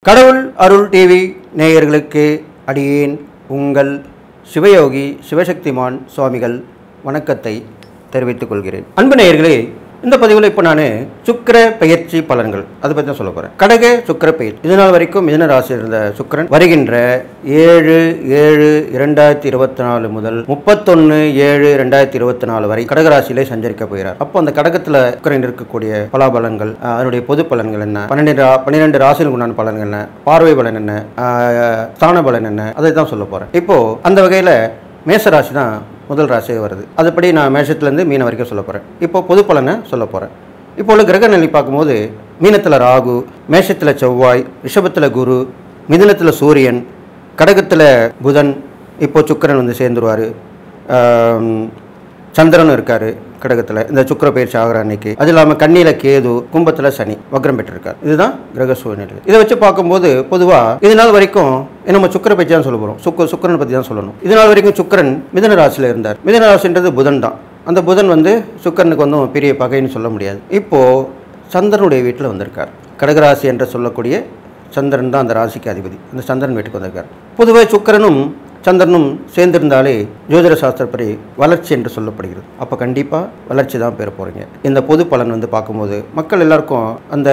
கடவுள் அருள் டிவி நேயர்களுக்கு அடியேன் உங்கள் சிவயோகி சிவசக்திமான் சுவாமிகள் வணக்கத்தை தெரிவித்துக் கொள்கிறேன் அன்பு நேயர்களே இந்த பதிவில் இப்போ நான் சுக்கிர பெயர்ச்சி பலன்கள் அதை பற்றி தான் சொல்ல போகிறேன் கடக சுக்கிர பெயர்ச்சி இது நாள் வரைக்கும் மிதன ராசியில் இருந்த சுக்கிரன் வருகின்ற ஏழு ஏழு இரண்டாயிரத்தி இருபத்தி நாலு முதல் முப்பத்தொன்று ஏழு ரெண்டாயிரத்தி இருபத்தி நாலு வரை கடகராசியிலே சஞ்சரிக்க போகிறார் அப்போ அந்த கடகத்தில் சுக்கிரன் இருக்கக்கூடிய பலாபலன்கள் அஹ், அதனுடைய பொது பலன்கள் என்ன பன்னெண்டு ரா- பன்னிரெண்டு ராசிகளுக்கு உண்டான பலன்கள் என்ன பார்வை பலன் என்ன அஹ், ஸ்தான பலன் என்ன அதை தான் சொல்ல போகிறேன் இப்போ அந்த வகையில் மேச ராசி தான் முதல் ராசி வருது அதுபடி நான் மேஷத்துலேருந்து மீன வரைக்கும் சொல்ல போகிறேன் இப்போ பொது பலனை சொல்ல போகிறேன் இப்போ உள்ள கிரக நிலை பார்க்கும்போது மீனத்தில் ராகு மேஷத்தில் செவ்வாய் ரிஷபத்தில் குரு மிதுனத்தில் சூரியன் கடகத்தில் புதன் இப்போ சுக்கிரன் வந்து சேர்ந்துருவார் சந்திரனும் இருக்காரு கடகத்தில் இந்த சுக்கிர பயிற்சி ஆகிற அன்னைக்கு அது இல்லாமல் கண்ணியில் கேது கும்பத்தில் சனி வக்ரம் பெற்றிருக்கார் இதுதான் கிரக சூழ்நிலை இதை வச்சு பார்க்கும்போது பொதுவாக இது நாள் வரைக்கும் நம்ம சுக்கிர பயிற்சி தான் சொல்ல போகிறோம் சுக்க சுக்கிரன் பற்றி தான் சொல்லணும் இது நாள் வரைக்கும் சுக்கிரன் மிதன ராசியில் இருந்தார் மிதன ராசின்றது புதன் தான் அந்த புதன் வந்து சுக்கிரனுக்கு வந்து பெரிய பகைன்னு சொல்ல முடியாது இப்போது சந்திரனுடைய வீட்டில் வந்திருக்கார் கடகராசி என்று சொல்லக்கூடிய சந்திரன் தான் அந்த ராசிக்கு அதிபதி அந்த சந்திரன் வீட்டுக்கு வந்திருக்கார் பொதுவாக சுக்கிரனும் சந்திரனும் சேர்ந்திருந்தாலே ஜோதிட சாஸ்திரப்படி வளர்ச்சி என்று சொல்லப்படுகிறது அப்போ கண்டிப்பாக வளர்ச்சி தான் பெற போகிறீங்க இந்த பொது பலன் வந்து பார்க்கும்போது மக்கள் எல்லாருக்கும் அந்த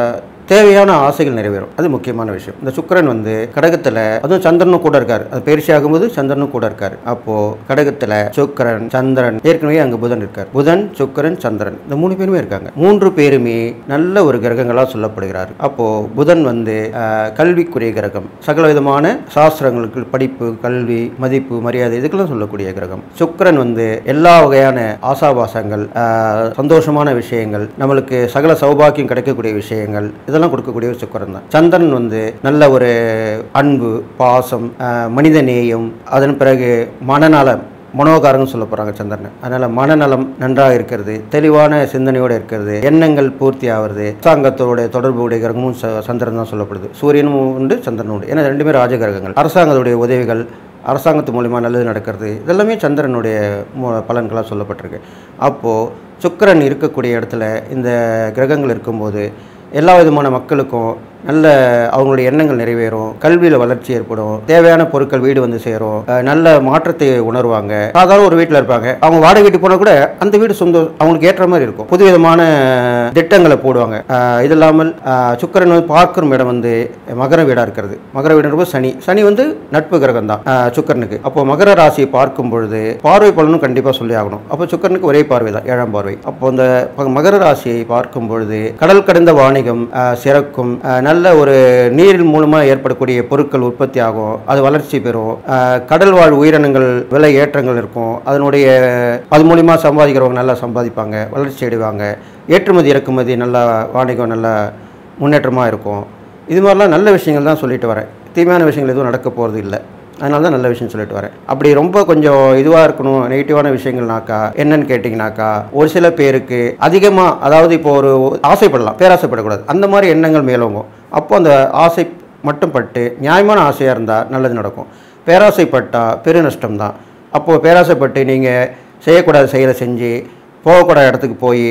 தேவையான ஆசைகள் நிறைவேறும் அது முக்கியமான விஷயம் இந்த சுக்கிரன் வந்து கடகத்தில் அதுவும் சந்திரனும் கூட இருக்கார் அது பயிற்சி ஆகும்போது சந்திரனும் கூட இருக்கார் அப்போ கடகத்தில் சுக்கிரன் சந்திரன் ஏற்கனவே அங்கே புதன் இருக்கார் புதன் சுக்கிரன் சந்திரன் இந்த மூணு பேருமே இருக்காங்க மூன்று பேருமே நல்ல ஒரு கிரகங்களாக சொல்லப்படுகிறார் அப்போ புதன் வந்து ஆஹ், கல்விக்குரிய கிரகம் சகல விதமான சாஸ்திரங்களுக்கு படிப்பு கல்வி மதிப்பு மரியாதை இதுக்கெல்லாம் சொல்லக்கூடிய கிரகம் சுக்கிரன் வந்து எல்லா வகையான ஆசாபாசங்கள் ஆஹ், சந்தோஷமான விஷயங்கள் நம்மளுக்கு சகல சௌபாக்கியம் கிடைக்கக்கூடிய விஷயங்கள் இதெல்லாம் கொடுக்கக்கூடிய ஒரு சுக்கிரன் தான் சந்திரன் வந்து நல்ல ஒரு அன்பு பாசம் ஆஹ், மனித நேயம் அதன் பிறகு மனநலம் மனோகாரங்க சொல்ல போகிறாங்க சந்திரன் அதனால் மனநலம் நன்றாக இருக்கிறது தெளிவான சிந்தனையோடு இருக்கிறது எண்ணங்கள் பூர்த்தி ஆகிறது அரசாங்கத்தோட தொடர்புடைய கிரகமும் ச- சந்திரன் தான் சொல்லப்படுது சூரியனும் உண்டு சந்திரனும் உண்டு ஏன்னா ரெண்டுமே ராஜகிரகங்கள் அரசாங்கத்துடைய உதவிகள் அரசாங்கத்து மூலிமா நல்லது நடக்கிறது இதெல்லாமே சந்திரனுடைய மு- பலன்களாக சொல்லப்பட்டிருக்கு அப்போது சுக்கிரன் இருக்கக்கூடிய இடத்துல இந்த கிரகங்கள் இருக்கும்போது எல்லா விதமான மக்களுக்கும் நல்ல அவங்களுடைய எண்ணங்கள் நிறைவேறும் கல்வியில் வளர்ச்சி ஏற்படும் தேவையான பொருட்கள் வீடு வந்து சேரும் அஹ் நல்ல மாற்றத்தை உணர்வாங்க சாதாரண ஒரு வீட்டில் இருப்பாங்க அவங்க வாடகை வீட்டுக்கு போனால் கூட அந்த வீடு சொந்த அவங்களுக்கு ஏற்ற மாதிரி இருக்கும் புது விதமான திட்டங்களை போடுவாங்க அஹ் இது இல்லாமல் அஹ் சுக்கிரன் வந்து பார்க்கும் இடம் வந்து மகர வீடாக இருக்கிறது மகர வீடுன்றப்போ சனி சனி வந்து நட்பு கிரகம் தான் அஹ் சுக்கிரனுக்கு அப்போ மகர ராசியை பார்க்கும் பொழுது பார்வை பலனும் கண்டிப்பாக சொல்லி ஆகணும் அப்போ சுக்கிரனுக்கு ஒரே பார்வை தான் ஏழாம் பார்வை அப்போ இந்த ப- மகர ராசியை பார்க்கும் பொழுது கடல் கடந்த வாணிகம் அஹ், சிறக்கும் அஹ், நல்ல ஒரு நீரின் மூலமாக ஏற்படக்கூடிய பொருட்கள் உற்பத்தி ஆகும் அது வளர்ச்சி பெறும் அஹ், கடல் வாழ் உயிரினங்கள் விலை ஏற்றங்கள் இருக்கும் அதனுடைய அது மூலிமா சம்பாதிக்கிறவங்க நல்லா சம்பாதிப்பாங்க வளர்ச்சி அடைவாங்க ஏற்றுமதி இறக்குமதி நல்லா வாணிகம் நல்லா முன்னேற்றமாக இருக்கும் இது மாதிரிலாம் நல்ல விஷயங்கள் தான் சொல்லிட்டு வரேன் தீமையான விஷயங்கள் எதுவும் நடக்க போகிறது இல்லை அதனால தான் நல்ல விஷயம் சொல்லிட்டு வரேன் அப்படி ரொம்ப கொஞ்சம் இதுவாக இருக்கணும் நெகட்டிவான விஷயங்கள்னாக்கா என்னன்னு கேட்டிங்கனாக்கா ஒரு சில பேருக்கு அதிகமாக அதாவது இப்போ ஒரு ஆசைப்படலாம் பேராசைப்படக்கூடாது அந்த மாதிரி எண்ணங்கள் மேலோங்கும் அப்போ அந்த ஆசை மட்டும் பட்டு நியாயமான ஆசையாக இருந்தால் நல்லது நடக்கும் பேராசைப்பட்டால் பெரு நஷ்டம் தான் அப்போது பேராசைப்பட்டு நீங்கள் செய்யக்கூடாத செயலை செஞ்சு போகக்கூடாத இடத்துக்கு போய்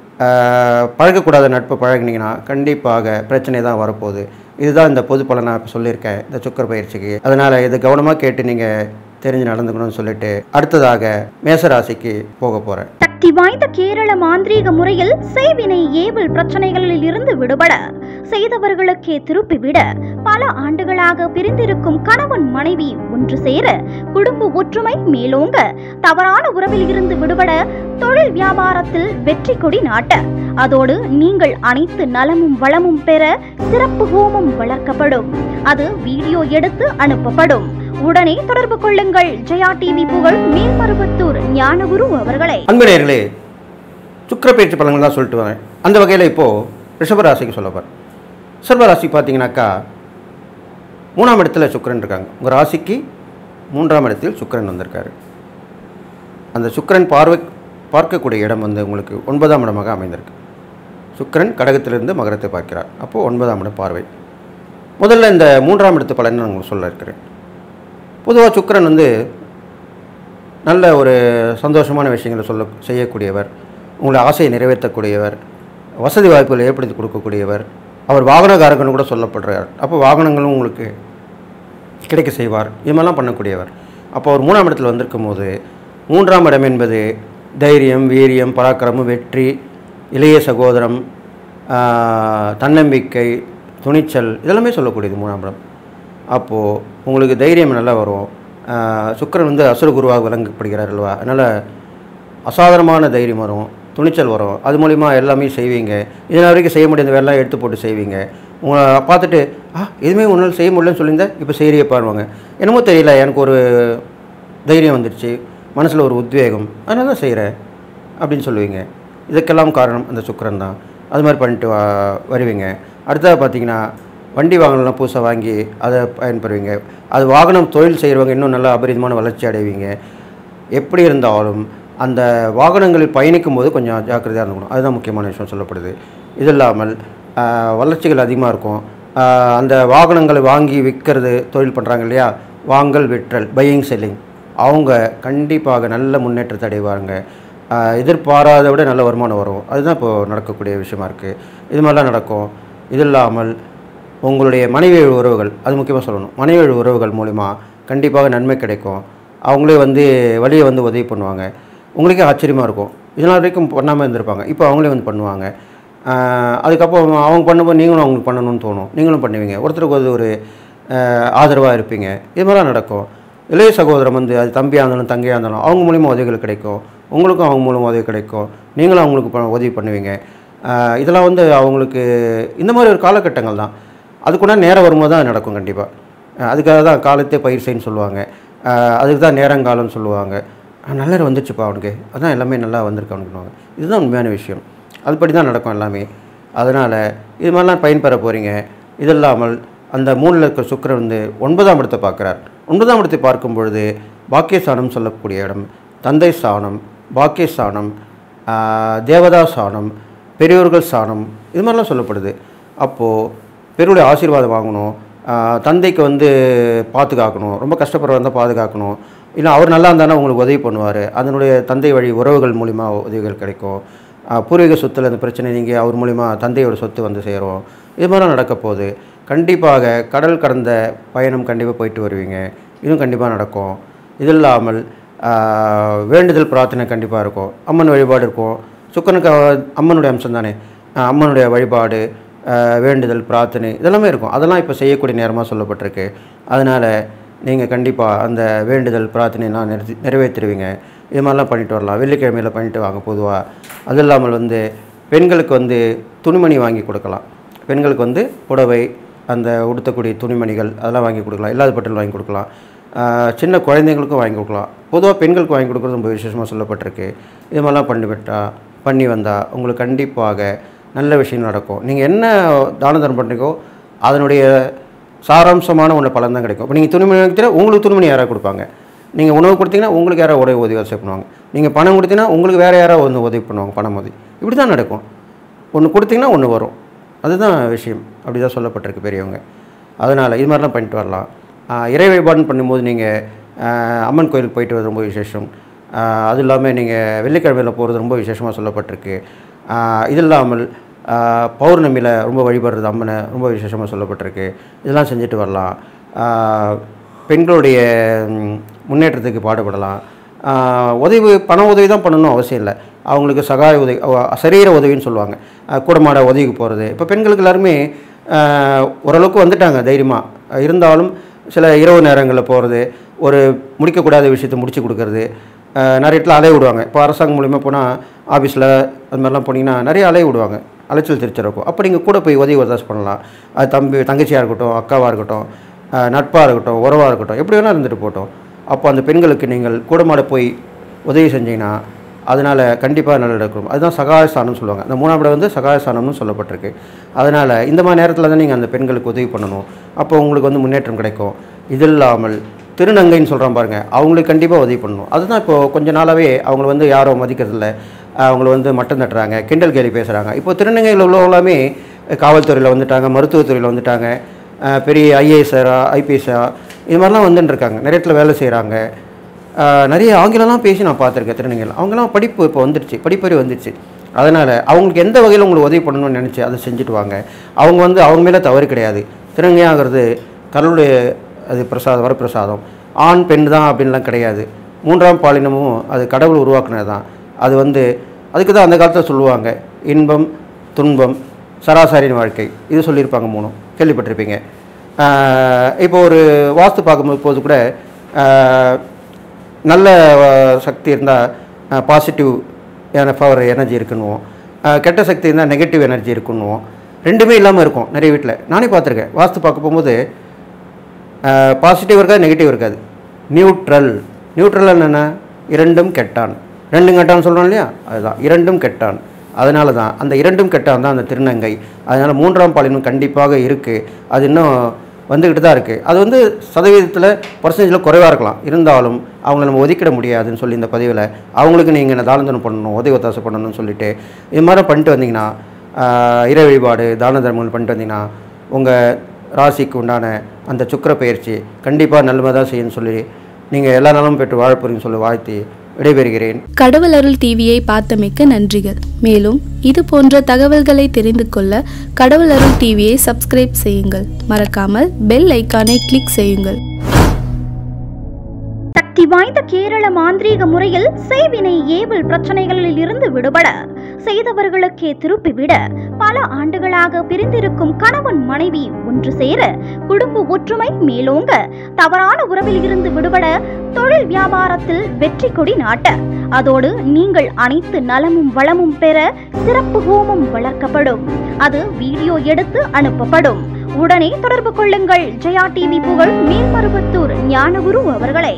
ஆஹ் பழகக்கூடாத நட்பு பழகினீங்கன்னா கண்டிப்பாக பிரச்சனை தான் வரப்போகுது இதுதான் இந்த பொது பலன் நான் இப்போ சொல்லியிருக்கேன் இந்த சுக்கர பயிற்சிக்கு அதனால் இதை கவனமாக கேட்டு நீங்கள் தெரிஞ்சு நடந்துக்கணும்னு சொல்லிட்டு அடுத்ததாக மேசராசிக்கு போக போகிறேன் சக்தி வாய்ந்த கேரள மாந்திரீக முறையில் செய்வினை ஏவல் பிரச்சனைகளில் இருந்து விடுபட செய்தவர்களுக்கே திருப்பிவிட பல ஆண்டுகளாக பிரிந்திருக்கும் கணவன் மனைவி ஒன்று சேர குடும்ப ஒற்றுமை மேலோங்க தவறான உறவில் இருந்து விடுபட தொழில் வியாபாரத்தில் வெற்றி கொடி நாட்ட அதோடு நீங்கள் அனைத்து நலமும் வளமும் பெற சிறப்பு ஹோமம் வளர்க்கப்படும் அது வீடியோ எடுத்து அனுப்பப்படும் உடனே தொடர்பு கொள்ளுங்கள் ஜெயா டிவி புகழ் மேல்மருவத்தூர் ஞானகுரு அவர்களை அன்பு நேயர்களே சுக்கிர பயிற்சி பலன்கள் தான் சொல்லிட்டு வரேன் அந்த வகையில் இப்போது ரிஷபராசிக்கு சொல்ல போகிறேன் ரிஷபராசி பார்த்தீங்கன்னாக்கா மூணாம் இடத்துல சுக்கிரன் இருக்காங்க உங்கள் ராசிக்கு மூன்றாம் இடத்தில் சுக்கிரன் வந்திருக்காரு அந்த சுக்கிரன் பார்வை பார்க்கக்கூடிய இடம் வந்து உங்களுக்கு ஒன்பதாம் இடமாக அமைந்திருக்கு சுக்கிரன் கடகத்திலிருந்து மகரத்தை பார்க்கிறார் அப்போது ஒன்பதாம் இடம் பார்வை முதல்ல இந்த மூன்றாம் இடத்து பலன் நான் உங்களுக்கு சொல்ல இருக்கிறேன் பொதுவாக சுக்கிரன் வந்து நல்ல ஒரு சந்தோஷமான விஷயங்களை சொல்ல செய்யக்கூடியவர் உங்களை ஆசையை நிறைவேற்றக்கூடியவர் வசதி வாய்ப்புகளை ஏற்படுத்தி கொடுக்கக்கூடியவர் அவர் வாகனகாரகன் கூட சொல்லப்படுறார் அப்போ வாகனங்களும் உங்களுக்கு கிடைக்க செய்வார் இது மாதிரிலாம் பண்ணக்கூடியவர் அப்போ அவர் மூணாம் இடத்துல வந்திருக்கும் போது மூன்றாம் இடம் என்பது தைரியம் வீரியம் பராக்கிரமம் வெற்றி இளைய சகோதரம் ஆஹ், தன்னம்பிக்கை துணிச்சல் இதெல்லாமே சொல்லக்கூடியது மூணாம் இடம் அப்போது உங்களுக்கு தைரியம் நல்லா வரும் ஆஹ், சுக்கிரன் வந்து அசுர குருவாக விளங்கப்படுகிறார் அல்லவா அதனால் அசாதாரணமான தைரியம் வரும் துணிச்சல் வரும் அது மூலிமா எல்லாமே செய்வீங்க இதனால் வரைக்கும் செய்ய முடியாத வேலைலாம் எடுத்து போட்டு செய்வீங்க உங்களை பார்த்துட்டு ஆ எதுவுமே உன்னால் செய்ய முடியலன்னு சொல்லியிருந்தேன் இப்போ செய்கிறிய பாருவாங்க என்னமோ தெரியல எனக்கு ஒரு தைரியம் வந்துடுச்சு மனசில் ஒரு உத்வேகம் அதனால தான் செய்கிறேன் அப்படின்னு சொல்லுவீங்க இதுக்கெல்லாம் காரணம் அந்த சுக்கிரன் தான் அது மாதிரி பண்ணிட்டு வா வருவீங்க அடுத்தது பார்த்தீங்கன்னா வண்டி வாகனம்லாம் புதுசாக வாங்கி அதை பயன்பெறுவீங்க அது வாகனம் தொழில் செய்கிறவங்க இன்னும் நல்லா அபரிதமான வளர்ச்சி அடைவீங்க எப்படி இருந்தாலும் அந்த வாகனங்களில் பயணிக்கும் போது கொஞ்சம் ஜாக்கிரதையாக இருந்துக்கணும் அதுதான் முக்கியமான விஷயம் சொல்லப்படுது இது இல்லாமல் ஆஹ், வளர்ச்சிகள் அதிகமாக இருக்கும் ஆஹ், அந்த வாகனங்களை வாங்கி விற்கிறது தொழில் பண்ணுறாங்க இல்லையா வாங்கல் விற்றல் பையிங் செல்லிங் அவங்க கண்டிப்பாக நல்ல முன்னேற்றத்தை அடைவாங்க ஆஹ், எதிர்பாராத விட நல்ல வருமானம் வரும் அதுதான் இப்போது நடக்கக்கூடிய விஷயமா இருக்குது இது மாதிரிலாம் நடக்கும் இது இல்லாமல் உங்களுடைய மனைவி வழி உறவுகள் அது முக்கியமாக சொல்லணும் மனைவி வழி உறவுகள் மூலிமா கண்டிப்பாக நன்மை கிடைக்கும் அவங்களே வந்து வழியை வந்து உதவி பண்ணுவாங்க உங்களுக்கே ஆச்சரியமாக இருக்கும் இதனால் வரைக்கும் பண்ணாமல் இருந்திருப்பாங்க இப்போ அவங்களே வந்து பண்ணுவாங்க ஆஹ் அதுக்கப்புறம் அவங்க பண்ணும்போது நீங்களும் அவங்களுக்கு பண்ணணும்னு தோணும் நீங்களும் பண்ணுவீங்க ஒருத்தருக்கு ஒரு ஒரு ஆதரவாக இருப்பீங்க இது மாதிரிலாம் நடக்கும் இளைய சகோதரம் வந்து அது தம்பியாக இருந்தாலும் தங்கையாக இருந்தாலும் அவங்க மூலிமா உதவிகள் கிடைக்கும் உங்களுக்கும் அவங்க மூலமாக உதவி கிடைக்கும் நீங்களும் அவங்களுக்கு ப- உதவி பண்ணுவீங்க ஆஹ் இதெல்லாம் வந்து அவங்களுக்கு இந்த மாதிரி ஒரு காலகட்டங்கள் தான் அதுக்குள்ள நேரம் வரும்போது தான் அது நடக்கும் கண்டிப்பாக அதுக்காக தான் காலத்தே பயிர் செய்யன்னு சொல்லுவாங்க ஆஹ் அதுக்கு தான் நேரங்காலம்னு சொல்லுவாங்க ஆஹ் நல்ல நேரம் வந்துச்சுப்பா அவனுக்கு அதான் எல்லாமே நல்லா வந்திருக்கு அவனுக்குவாங்க இதுதான் உண்மையான விஷயம் அதுபடி தான் நடக்கும் எல்லாமே அதனால் இது மாதிரிலாம் பயன்பெற போகிறீங்க இது இல்லாமல் அந்த மூணில் இருக்கிற சுக்கிரன் வந்து ஒன்பதாம் இடத்தை பார்க்குறார் ஒன்பதாம் இடத்தை பார்க்கும் பொழுது பாக்கியஸ்தானம் சொல்லக்கூடிய இடம் தந்தை ஸ்தானம் பாக்கியஸ்தானம் ஆஹ் தேவதா ஸ்தானம் பெரியோர்கள் ஸ்தானம் இது மாதிரிலாம் சொல்லப்படுது அப்போது பெருவுடைய ஆசீர்வாதம் வாங்கணும் ஆஹ் தந்தைக்கு வந்து பாதுகாக்கணும் ரொம்ப கஷ்டப்படுறவங்க இருந்தால் பாதுகாக்கணும் இல்லை அவர் நல்லா இருந்தானா உங்களுக்கு உதவி பண்ணுவார் அதனுடைய தந்தை வழி உறவுகள் மூலிமா உதவிகள் கிடைக்கும் ஆஹ் பூர்வீக சொத்தில் அந்த பிரச்சனை நீங்கள் அவர் மூலிமா தந்தையோட சொத்து வந்து சேரும் இது மாதிரிலாம் நடக்க போகுது கண்டிப்பாக கடல் கடந்த பயணம் கண்டிப்பாக போயிட்டு வருவீங்க இதுவும் கண்டிப்பாக நடக்கும் இது இல்லாமல் ஆஹ் வேண்டுதல் பிரார்த்தனை கண்டிப்பாக இருக்கும் அம்மன் வழிபாடு இருக்கும் சுக்கனுக்கு அவ- அம்மனுடைய அம்சம் தானே ஆஹ் அம்மனுடைய வழிபாடு ஆஹ் வேண்டுதல் பிரார்த்தனை இதெல்லாமே இருக்கும் அதெல்லாம் இப்போ செய்யக்கூடிய நேரமாக சொல்லப்பட்டிருக்கு அதனால் நீங்கள் கண்டிப்பாக அந்த வேண்டுதல் பிரார்த்தனைலாம் நிறுத்தி நிறைவேற்றிடுவீங்க இது மாதிரிலாம் பண்ணிட்டு வரலாம் வெள்ளிக்கிழமையில் பண்ணிட்டு வாங்க பொதுவாக அது இல்லாமல் வந்து பெண்களுக்கு வந்து துணிமணி வாங்கி கொடுக்கலாம் பெண்களுக்கு வந்து புடவை அந்த உடுத்தக்கூடிய துணிமணிகள் அதெல்லாம் வாங்கி கொடுக்கலாம் இல்லாத பட்டல் வாங்கி கொடுக்கலாம் ஆஹ் சின்ன குழந்தைங்களுக்கும் வாங்கி கொடுக்கலாம் பொதுவாக பெண்களுக்கு வாங்கி கொடுக்குறது ரொம்ப விசேஷமாக சொல்லப்பட்டிருக்கு இது மாதிரிலாம் பண்ணி விட்டா பண்ணி வந்தால் உங்களுக்கு கண்டிப்பாக நல்ல விஷயம் நடக்கும் நீங்கள் என்ன தான தர்மம் பண்ணுறீங்கோ அதனுடைய சாராம்சமான ஒன்று பலன் தான் கிடைக்கும் இப்போ நீங்கள் துணிமணி வாங்கிட்டீங்கன்னா உங்களுக்கு துணிமணி யாராவது கொடுப்பாங்க நீங்கள் உணவு கொடுத்தீங்கன்னா உங்களுக்கு யாராவது உதவி உதவி வசதி பண்ணுவாங்க நீங்கள் பணம் கொடுத்தீங்கன்னா உங்களுக்கு வேறு யாராவது வந்து உதவி பண்ணுவாங்க பணம் உதவி இப்படி தான் நடக்கும் ஒன்று கொடுத்தீங்கன்னா ஒன்று வரும் அதுதான் விஷயம் அப்படி தான் சொல்லப்பட்டிருக்கு பெரியவங்க அதனால் இது மாதிரிலாம் பண்ணிட்டு வரலாம் ஆஹ் இறை வழிபாடுன்னு பண்ணும்போது நீங்கள் அம்மன் கோயிலுக்கு போயிட்டு வர ரொம்ப விசேஷம் ஆஹ் அது இல்லாமல் நீங்கள் வெள்ளிக்கிழமையில் போகிறது ரொம்ப விசேஷமாக சொல்லப்பட்டிருக்கு ஆஹ் இது இல்லாமல் ஆஹ் பௌர்ணமியில் ரொம்ப வழிபடுறது அம்மனை ரொம்ப விசேஷமாக சொல்லப்பட்டிருக்கு இதெல்லாம் செஞ்சுட்டு வரலாம் ஆஹ் பெண்களுடைய ம், முன்னேற்றத்துக்கு பாடுபடலாம் ஆஹ் உதவி பண உதவி தான் பண்ணணும் அவசியம் இல்லை அவங்களுக்கு சகாய உதவி அவ- சரீர உதவின்னு சொல்லுவாங்க ஆஹ் கூடமாட உதவிக்கு போகிறது இப்போ பெண்களுக்கு எல்லாருமே ஆஹ் ஓரளவுக்கு வந்துட்டாங்க தைரியமாக இருந்தாலும் சில இரவு நேரங்களில் போகிறது ஒரு முடிக்கக்கூடாத விஷயத்தை முடிச்சு கொடுக்கறது ஆஹ் நிறைய இடத்துல அலைய விடுவாங்க இப்போ அரசாங்கம் மூலிமா போனால் ஆஃபீஸில் அது மாதிரிலாம் போனீங்கன்னா நிறைய அலைய விடுவாங்க அலைச்சல் திருச்சல் இருக்கும் அப்போ நீங்கள் கூட போய் உதவி உதவி பண்ணலாம் அது தம்பி தங்கச்சியாக இருக்கட்டும் அக்காவாக இருக்கட்டும் நட்பாக இருக்கட்டும் உறவாக இருக்கட்டும் எப்படி வேணால் இருந்துட்டு போட்டோம் அப்போ அந்த பெண்களுக்கு நீங்கள் கூடமாட போய் உதவி செஞ்சீங்கன்னா அதனால் கண்டிப்பாக நல்ல நடக்கும் அதுதான் சகாயஸ்தானம்னு சொல்லுவாங்க அந்த மூணாம் இடம் வந்து சகாயஸ்தானம்னு சொல்லப்பட்டிருக்கு அதனால் இந்த மாதிரி நேரத்தில் தான் நீங்கள் அந்த பெண்களுக்கு உதவி பண்ணணும் அப்போ உங்களுக்கு வந்து முன்னேற்றம் கிடைக்கும் இது இல்லாமல் திருநங்கைன்னு சொல்கிறோம் பாருங்க அவங்களுக்கு கண்டிப்பாக உதவி பண்ணணும் அதுதான் இப்போது கொஞ்ச நாளாகவே அவங்கள வந்து யாரும் மதிக்கிறதில்ல அவங்கள வந்து மட்டம் தட்டுறாங்க கிண்டல் கேலி பேசுகிறாங்க இப்போ திருநங்கையில் உள்ளவங்களாமே காவல்துறையில் வந்துட்டாங்க மருத்துவத்துறையில் வந்துட்டாங்க அஹ் பெரிய ஐஏஎஸ்ஆரா ஐபிஎஸ்ஆ இது மாதிரிலாம் வந்துட்டு இருக்காங்க நிறைய இடத்துல வேலை செய்கிறாங்க நிறைய ஆங்கிலம்லாம் பேசி நான் பார்த்துருக்கேன் திருநங்கைகள் அவங்கெல்லாம் படிப்பு இப்போ வந்துடுச்சு படிப்பறிவு வந்துடுச்சு அதனால் அவங்களுக்கு எந்த வகையில் உங்களுக்கு உதவி பண்ணணும்னு நினச்சி அதை செஞ்சுட்டு வாங்க அவங்க வந்து அவங்க மேலே தவறு கிடையாது திருநங்கையாகிறது கடவுளுடைய அது பிரசாதம் வரப்பிரசாதம் ஆண் பெண் தான் அப்படின்லாம் கிடையாது மூன்றாம் பாலினமும் அது கடவுள் உருவாக்குனது தான் அது வந்து அதுக்கு தான் அந்த காலத்தில் சொல்லுவாங்க இன்பம் துன்பம் சராசரியின் வாழ்க்கை இது சொல்லியிருப்பாங்க மூணும் கேள்விப்பட்டிருப்பீங்க ஆஹ் இப்போ ஒரு வாஸ்து பார்க்கும்போது போது கூட ஆஹ் நல்ல ஆஹ் சக்தி இருந்தால் பாசிட்டிவ் பவர் எனர்ஜி இருக்குன்னுவோம் ஆஹ் கெட்ட சக்தி இருந்தால் நெகட்டிவ் எனர்ஜி இருக்குன்னுவோம் ரெண்டுமே இல்லாமல் இருக்கும் நிறைய வீட்டில் நானே பார்த்துருக்கேன் வாஸ்து பார்க்க போகும்போது பாசிட்டிவ் இருக்காது நெகட்டிவ் இருக்காது நியூட்ரல் நியூட்ரல் என்னென்ன இரண்டும் கெட்டான் ரெண்டும் கெட்டான்னு சொல்கிறோம் இல்லையா அதுதான் இரண்டும் கெட்டான் அதனால தான் அந்த இரண்டும் கெட்டான் தான் அந்த திருநங்கை அதனால் மூன்றாம் பாலினம் கண்டிப்பாக இருக்குது அது இன்னும் வந்துக்கிட்டு தான் இருக்குது அது வந்து சதவீதத்தில் பர்சன்டேஜில் குறைவாக இருக்கலாம் இருந்தாலும் அவங்கள நம்ம ஒதுக்கிட முடியாதுன்னு சொல்லி இந்த பதிவில் அவங்களுக்கு நீங்கள் என்ன தானந்தனம் பண்ணணும் உதவி ஒத்தாசை பண்ணணும்னு சொல்லிட்டு இது மாதிரி பண்ணிட்டு வந்தீங்கன்னா ஆஹ் இறை வழிபாடு தான தர்மங்கள் பண்ணிட்டு வந்தீங்கன்னா உங்கள் ராசிக்கு உண்டான அந்த சுக்கிர பயிற்சி கண்டிப்பாக நல்லதாக செய்யணும்னு சொல்லி நீங்கள் எல்லா நலமும் பெற்று வாழப்போறீங்கன்னு சொல்லி வாழ்த்தி விடைபெறுகிறேன் கடவுள் அருள் டிவியை பார்த்தமைக்க நன்றிகள் மேலும் இது போன்ற தகவல்களை தெரிந்து கொள்ள கடவுள் அருள் டிவியை சப்ஸ்கிரைப் செய்யுங்கள் மறக்காமல் பெல் ஐக்கானை கிளிக் செய்யுங்கள் சக்தி வாய்ந்த கேரள மாந்திரீக முறையில் செய்வினை ஏவல் பிரச்சனைகளில் இருந்து விடுபட செய்தவர்களுக்கே திருப்பிவிட பல ஆண்டுகளாக பிரிந்திருக்கும் கணவன் மனைவி ஒன்று சேர குடும்ப ஒற்றுமை மேலோங்க தவறான உறவில் இருந்து விடுபட தொழில் வியாபாரத்தில் வெற்றி கொடி நாட்ட அதோடு நீங்கள் அனைத்து நலமும் வளமும் பெற சிறப்பு ஹோமம் வளர்க்கப்படும் அது வீடியோ எடுத்து அனுப்பப்படும் உடனே தொடர்பு கொள்ளுங்கள் ஜெயா டிவி புகழ் மேல்மருவத்தூர் ஞானகுரு அவர்களை